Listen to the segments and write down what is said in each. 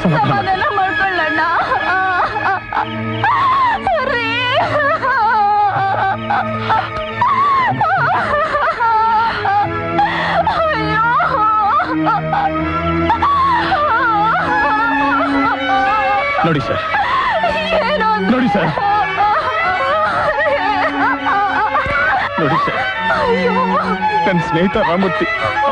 ಸಮಾಧಾನ ಮಾಡ್ಕೊಳ್ಳೋಣ ರೀ. ನೋಡಿ ಸರ್ ಏನೋ ನೋಡಿ ಸರ್ ನೋಡಿ ಸರ್ ನನ್ನ ಸ್ನೇಹಿತ Ramurthy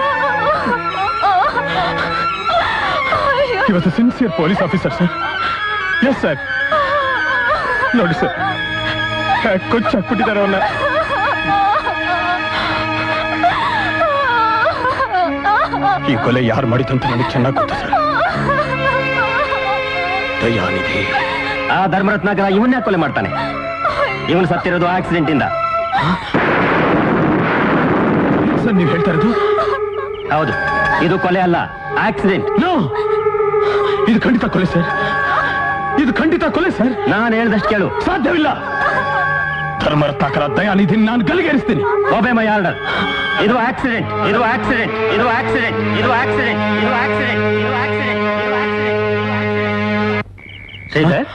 he was a sincere police officer sir yes sir ನೋಡಿ ಸರ್ ಕೊಚ್ಚ ಹಾಕ್ಬಿಟ್ಟಿದ್ದಾರೆ ಅವನ್ನ ಈ ಕೊಲೆ ಯಾರು ಮಾಡಿದ್ದು ಅಂತ ನನಗೆ ಚೆನ್ನಾಗಿ ಗೊತ್ತು ಸರ್ ದಯಾನಿಧಿ ಆ ಧರ್ಮರತ್ನಾಕರ ಇವನ್ನೇ ಕೊಲೆ ಮಾಡ್ತಾನೆ ಇವನು ಸತ್ತಿರೋದು ಆಕ್ಸಿಡೆಂಟ್ ಇಂದ ಸರ್ ನೀವು ಹೇಳ್ತಾ ಇರೋದು ಹೌದು ಇದು ಕೊಲೆ ಅಲ್ಲ ಆಕ್ಸಿಡೆಂಟ್ ನೋ ಇದು ಖಂಡಿತ ಕೊಲೆ ಸರ್ ಇದು ಖಂಡಿತ ಕೊಲೆ ಸರ್ ನಾನು ಹೇಳ್ದಷ್ಟು ಕೇಳು ಸಾಧ್ಯವಿಲ್ಲ ಧರ್ಮರತ್ನಾಕರ ದಯಾನಿಧಿ ನಾನು ಗಲ್ಲಿಗೇರಿಸ್ತೀನಿ ಒಬೆ ಮೈ ಆರ್ಡರ್ ಇದು ಆಕ್ಸಿಡೆಂಟ್ ಇದು ಆಕ್ಸಿಡೆಂಟ್ ಇದು ಆಕ್ಸಿಡೆಂಟ್ ಇದು ಆಕ್ಸಿಡೆಂಟ್ ಇದು ಆಕ್ಸಿಡೆಂಟ್ ಇದು ಆಕ್ಸಿಡೆಂಟ್ ಇದು accident Shridhar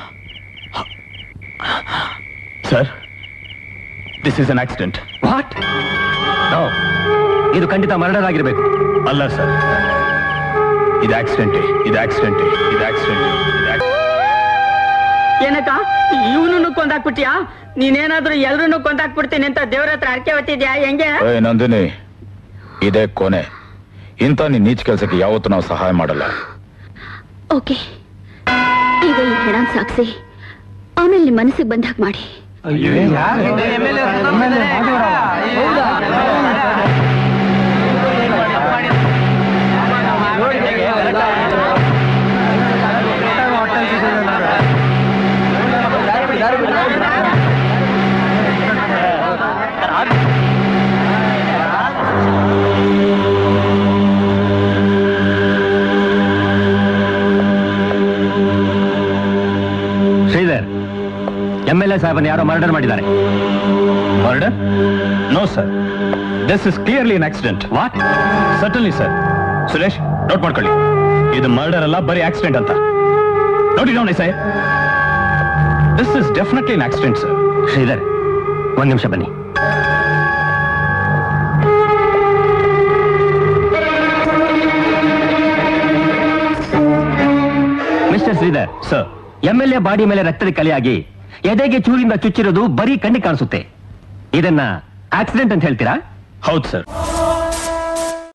sir this is an accident what no ಇದು ಖಂಡಿತ ಮರ್ಡರ್ ಆಗಿರ್ಬೇಕು ಅಲ್ಲ ಸರ್ ಇದು ಆಕ್ಸಿಡೆಂಟೇ ಇದು ಆಕ್ಸಿಡೆಂಟೇ ಇದು ಆಕ್ಸಿಡೆಂಟೇ ಇದು ಏನಕ್ಕ ಇವನು ಕೊಂದಾಕ್ಬಿಟ್ಯಾ ನೀನೇನಾದ್ರೂ ಎಲ್ರು ಕೊಂದಾಕ್ಬಿಡ್ತೀನಿ ಅಂತ ದೇವ್ರ ಹತ್ರ ಅರ್ಕೆ ಹೊತ್ತಿದ್ಯಾ ಹೆಂಗೆ ಏ ನಂದಿನಿ ಇದೇ ಕೊನೆ ಇಂಥ ನಿನ್ ನೀಚ ಕೆಲಸಕ್ಕೆ ಯಾವತ್ತೂ ನಾವು ಸಹಾಯ ಮಾಡಲ್ಲ ಓಕೆ ಈಗ ಈ ಹೆಣ ಸಾಕ್ಸಿ ಆಮೇಲೆ ನಿಮ್ಮ ಮನಸ್ಸಿಗೆ ಬಂದಾಗ ಮಾಡಿ ಶ್ರೀಧರ್ ಎಂ ಎಲ್ ಎ ಸಾಹೇಬನ್ ಯಾರೋ ಮರ್ಡರ್ ಮಾಡಿದ್ದಾರೆ murder no sir this is clearly an accident what suddenly sir Suresh note ಮಾಡ್ಕೊಳ್ಳಿ ಇದು ಮರ್ಡರ್ ಅಲ್ಲ ಬರೀ ಆಕ್ಸಿಡೆಂಟ್ ಅಂತ ನೋಡಿ ನೋಡಿ sir this is definitely an accident sir Shridhar ಒಂದ್ ನಿಮಿಷ ಬನ್ನಿ mister Shridhar sir M L A body ಮೇಲೆ ರಕ್ತದ ಕಲೆಯಾಗಿ ಎದೆಗೆ ಚೂರಿಂದ ಚುಚ್ಚಿರೋದು ಬರೀ ಕಣ್ಣಿಗೆ ಕಾಣಿಸುತ್ತೆ ಇದನ್ನ ಆಕ್ಸಿಡೆಂಟ್ ಅಂತ ಹೇಳ್ತೀರಾ ಹೌದು ಸರ್